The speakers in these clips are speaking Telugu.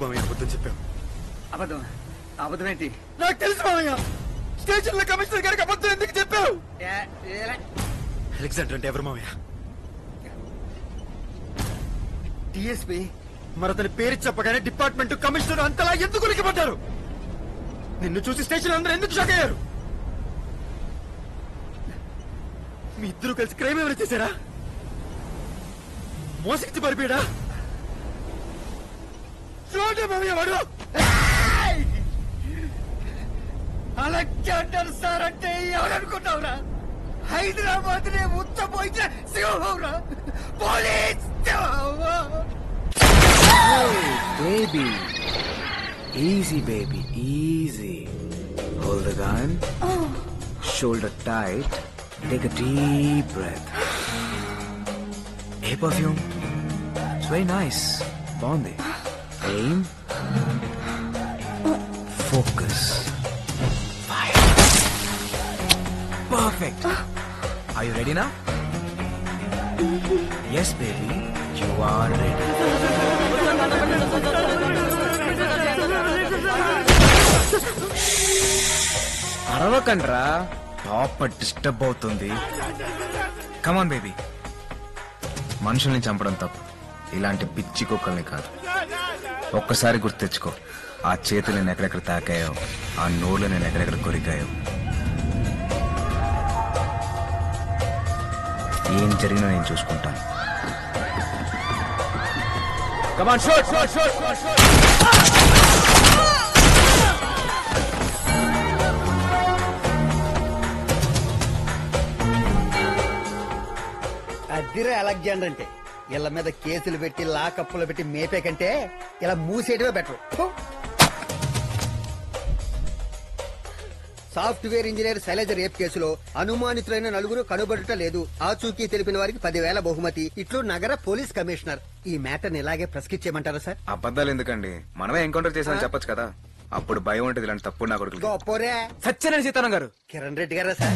మామయ్య అబద్ధం చెప్పావు అబద్ధం అబద్ధం ఏంటి నాకు తెలుసు మామయ్య స్టేషన్ లో కమిషనర్ గారికి అబద్ధం ఎందుకు చెప్పావు ఏ- ఏలా? అలెగ్జాండర్ అంటే ఎవరు మామయ్య డిఎస్పి మరి అతని పేరు చెప్పగానే డిపార్ట్మెంట్ కమిషనర్ అంతలా ఎందుకు ఉలికిపడ్డారు నిన్ను చూసి స్టేషన్ అందరూ ఎందుకు షాక్ అయ్యారు మీ ఇద్దరు కలిసి క్రైమ్ ఏమైనా చేశారా మోసగిచ్చి పరిపోయాడా చూడండి మామయ్య వాడు అలెగ్జాండర్ సార్ అంటే ఎవరనుకున్నావురా హైదరాబాద్ నే ఉచ్చపోయిన సింహంరా police Baby. Easy, baby. Easy. Hold the gun. Shoulder tight. Take a deep breath. Hey, perfume. It's very nice. Bondi. Aim. Focus. Fire. Perfect. Are you ready now? Yes, baby. You are ready. అరవకండ్రా టాప్ డిస్టర్బ్ అవుతుంది కమాన్ బేబీ మనుషుల్ని చంపడం తప్పు ఇలాంటి పిచ్చి కుక్కల్ని కాదు ఒక్కసారి గుర్తు తెచ్చుకో ఆ చేతులు నేను ఎక్కడెక్కడ తాకాయో ఆ నోళ్ళు నేను ఎక్కడెక్కడ కొరికాయో ఏం జరిగినా నేను చూసుకుంటాను కమాన్ షోట్ షోట్ షోట్ షోట్ అద్దిరే అలెగ్జాండర్ అంటే ఇళ్ళ మీద కేసులు పెట్టి లాకప్పులు పెట్టి మేపే కంటే ఇలా మూసేయడమే better software engineer Shailaja rape కేసులో అనుమానితులైన నలుగురు కనుబడుట లేదు ఆచూకీ తెలిపిన వారికి పదివేల బహుమతి ఇట్లు నగర పోలీస్ కమిషనర్ ఈ మ్యాటర్ ఇలాగే ప్రశ్నించేయమంటారా సార్ అబద్ధాలు ఎందుకండి మనమే ఎన్కౌంటర్ చేసామని చెప్పొచ్చు కదా అప్పుడు భయం ఉంటుంది ఇలాంటి తప్పుడు నా కొడుకు గొప్పోరే సత్యనారాయణ సీతారాం గారు కిరణ్ రెడ్డి గారా సార్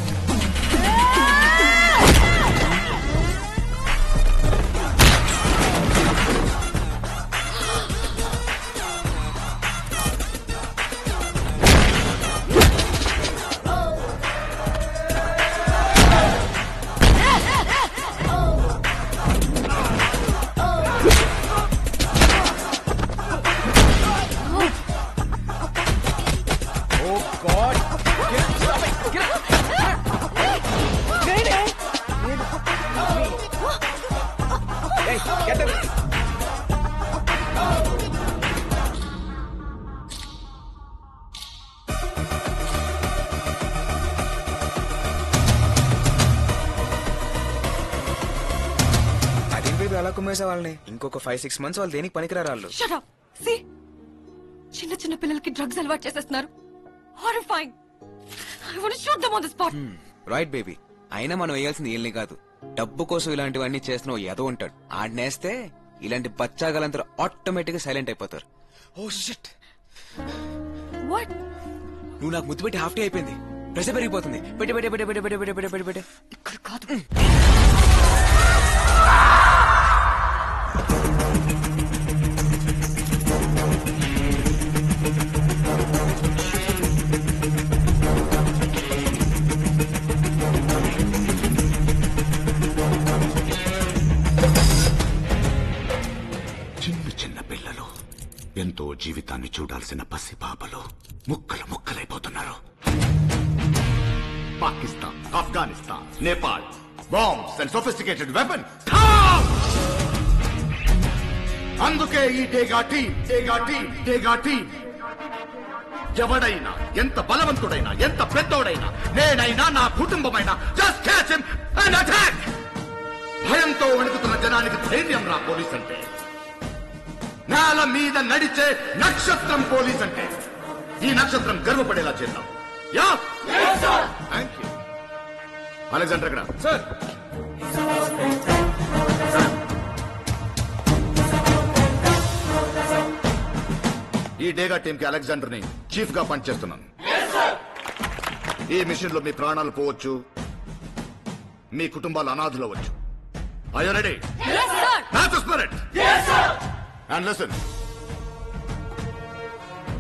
అదేం బేబీ అలా కుమ్మేసే వాళ్ళని ఇంకొక ఫైవ్ సిక్స్ మంత్స్ వాళ్ళు దేనికి పనికిరారు వాళ్ళు షట్ అప్ సి చిన్న చిన్న పిల్లలకి డ్రగ్స్ అలవాటు చేసేస్తున్నారు horrifying I want shoot them on the spot right baby అయినా మనం వేయాల్సింది వీళ్ళని కాదు డబ్బు కోసం ఇలాంటివన్నీ చేస్తున్న ఏదో ఉంటాడు ఆడినేస్తే ఇలాంటి బచ్చాగలంతా ఆటోమేటిక్ గా సైలెంట్ అయిపోతారు ఓ షిట్ వాట్ నువ్వు నాకు ముద్దు పెట్టి హాఫ్ డే అయిపోయింది ప్రెషర్ పెరిగిపోతుంది పెట్టే పెట్టే పెట్టే పెట్టే పెట్టే పెట్టే పెట్టే పెట్టే ఇక్కడ కాదు చిన్న చిన్న పిల్లలు ఎంతో జీవితాన్ని చూడాల్సిన పసిపాపలు ముక్కలు ముక్కలైపోతున్నారు Pakistan Afghanistan Nepal bombs and sophisticated weapon అందుకే ఈ డేగా టీం డేగా టీం డేగా టీం ఎవడైనా ఎంత బలవంతుడైనా ఎంత పెద్దోడైనా నేనైనా నా కుటుంబమైనా just catch him and attack భయంతో వణుకుతున్న జనానికి ధైర్యం రా పోలీస్ అంటే నేల మీద నడిచే నక్షత్రం పోలీస్ అంటే ఈ నక్షత్రం గర్వపడేలా చేద్దాం యా థ్యాంక్ యూ అలెగ్జాండర్ ఎక్కడ సార్ ఈ డేగా టీం కి అలెగ్జాండర్ ని చీఫ్ గా పనిచేస్తున్నాను ఈ మిషన్ లో మీ ప్రాణాలు పోవచ్చు మీ కుటుంబాలు అనాథులు అవ్వచ్చు I ready Yes, sir. That's the spirit. And listen.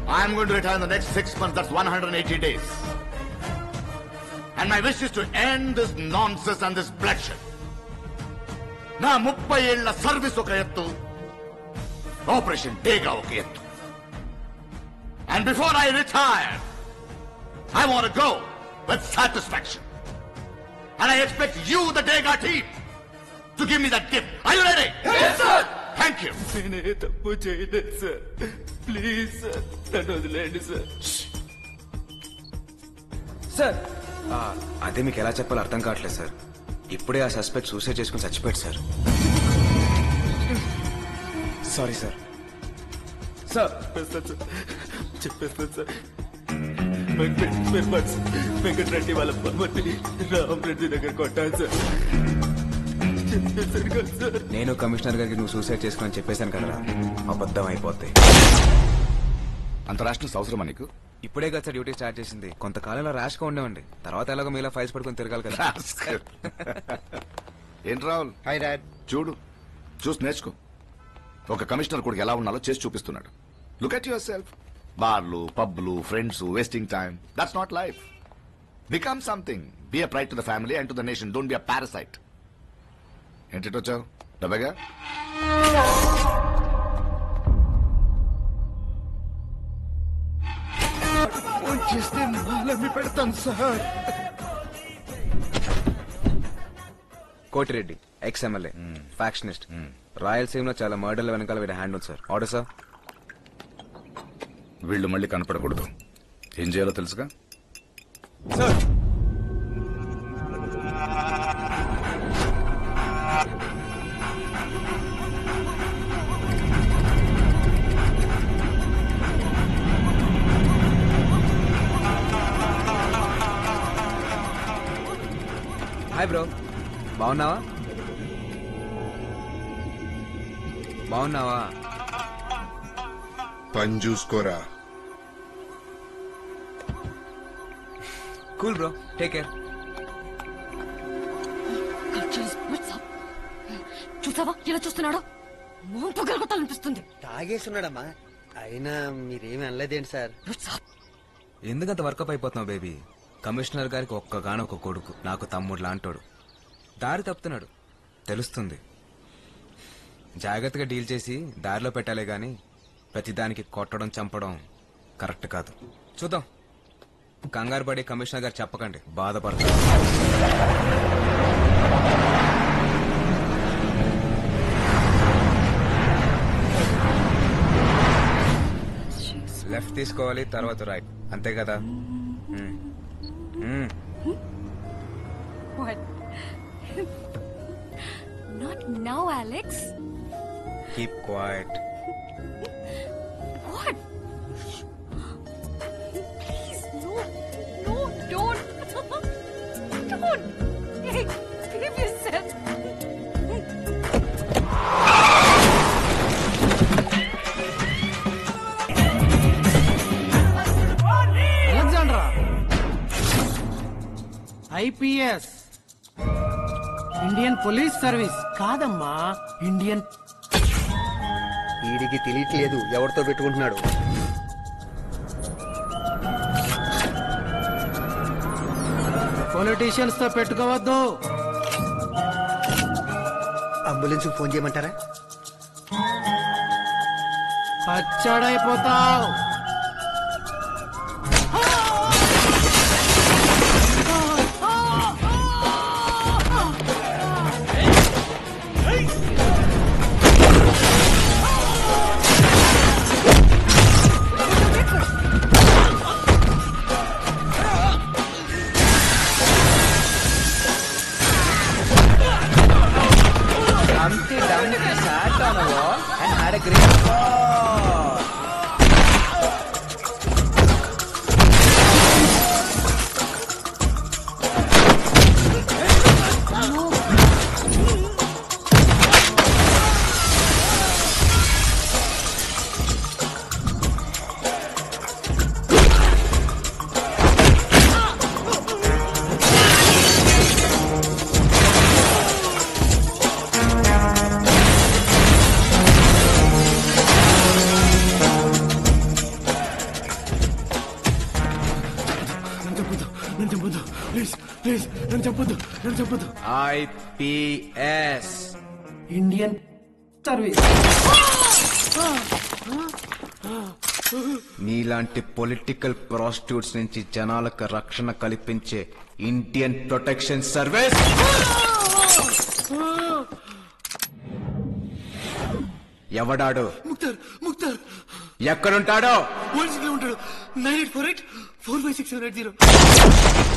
I'm going to retire in the next six months. That's 180 days. And my wish is to end this nonsense and this bloodshed. నా ముప్పై ఏళ్ల సర్వీస్ ఒక ఎత్తు ఆపరేషన్ డేగా ఒక ఎత్తు and before I retire I want go with satisfaction and I expect you the Dega team to give me that gift I you ready thank you నేనే తప్పు చేయలేదు సార్ ప్లీజ్ సార్ నన్ను వదిలేండి సార్ సార్ అదే మీకు ఎలా చెప్పాలో అర్థం కావట్లేదు సార్ ఇప్పుడే ఆ సస్పెక్ట్ సూసైడ్ చేసుకుని చచ్చిపోయాడు సార్ సారీ సార్ సార్ చెప్పేస్తాను సార్ వెంకటరెడ్డి వాళ్ళ బామ్మని రామరెడ్డి దగ్గర కొట్టాను సార్ చెప్పేశారు కదా సార్ నేను కమిషనర్ గారికి నువ్వు సూసైడ్ చేసుకుని చెప్పేశాను కదరా అబద్ధం అయిపోతాయి అంతరాష్ట్ర అవసరమా నీకు ఇప్పుడే కదా సార్ డ్యూటీ స్టార్ట్ చేసింది కొంతకాలంలో ర్యాష్ గా ఉండేవండి తర్వాత ఎలాగో మీలా ఫైల్స్ పడుకొని తిరగాలి కదా ఏంటి రావుల్ హాయ్ డాడ్ చూడు చూసి నేర్చుకో ఒక కమిషనర్ కొడుకు ఎలా ఉన్నాలో చేసి చూపిస్తున్నాడు లుక్ అట్ యువర్ సెల్ఫ్ బార్లు పబ్లు friends wasting time that's not life become something be a pride to the family and to the nation don't be a parasite ఏంటి వచ్చావు డబ్బగా చేస్తే మాలమ్మి పెడతాను sir Koti Reddy ex MLA factionist రాయలసీమలో చాలా మర్డర్ల వెనకాల వీడి హ్యాండ్ ఉంది సార్ ఆర్డర్ సార్ వీళ్ళు మళ్ళీ కనపడకూడదు ఏం చేయాలో తెలుసుగా హాయ్ బ్రో బాగున్నావా బాగున్నావా పని చూసుకోరా కూల్ బ్రో టేక్ కేర్ చూసావా ఎలా చూస్తున్నాడో మోహన్ పగలగొట్టాలనిపిస్తుంది తాగేసున్నాడమ్మా అయినా మీరేమి అనలేదేంటి సార్ ఎందుకంత వర్కప్ అయిపోతున్నావు బేబీ కమిషనర్ గారికి ఒక్కగానొక్క కొడుకు నాకు తమ్ముడు లాంటోడు దారి తప్పుతున్నాడు తెలుస్తుంది జాగ్రత్తగా డీల్ చేసి దారిలో పెట్టాలే గాని ప్రతిదానికి కొట్టడం చంపడం కరెక్ట్ కాదు చూద్దాం కంగారు పడి కమిషనర్ గారు చెప్పకండి బాధపడతారు లెఫ్ట్ తీసుకోవాలి తర్వాత రైట్ అంతే కదా మ్మ్. మ్మ్. What? Not now, Alex. Keep quiet What? Please, no, no, don't. don't. Hey, behave yourself. Alexandra IPS Indian police service కాదమ్మా ఇండియన్ వీడికి తెలియట్లేదు ఎవరితో పెట్టుకుంటున్నాడు పొలిటీషియన్స్ తో పెట్టుకోవద్దు అంబులెన్స్ ఫోన్ చేయమంటారా పచ్చడైపోతావు Humpty Dumpty sat on a wall and had a great fall. Please నన్ను చెప్పొద్దు నన్ను చెప్పొద్దు ఐపిఎస్ ఇండియన్ సర్వీస్ నీలాంటి పొలిటికల్ ప్రాస్టిట్యూట్స్ నుంచి జనాలకు రక్షణ కల్పించే ఇండియన్ ప్రొటెక్షన్ సర్వీస్ ఎవడాడు ముక్తార్ ముక్తార్ ఎక్కడుంటాడో పోలీసులు ఉంటాడు nine eight four eight four five six seven eight zero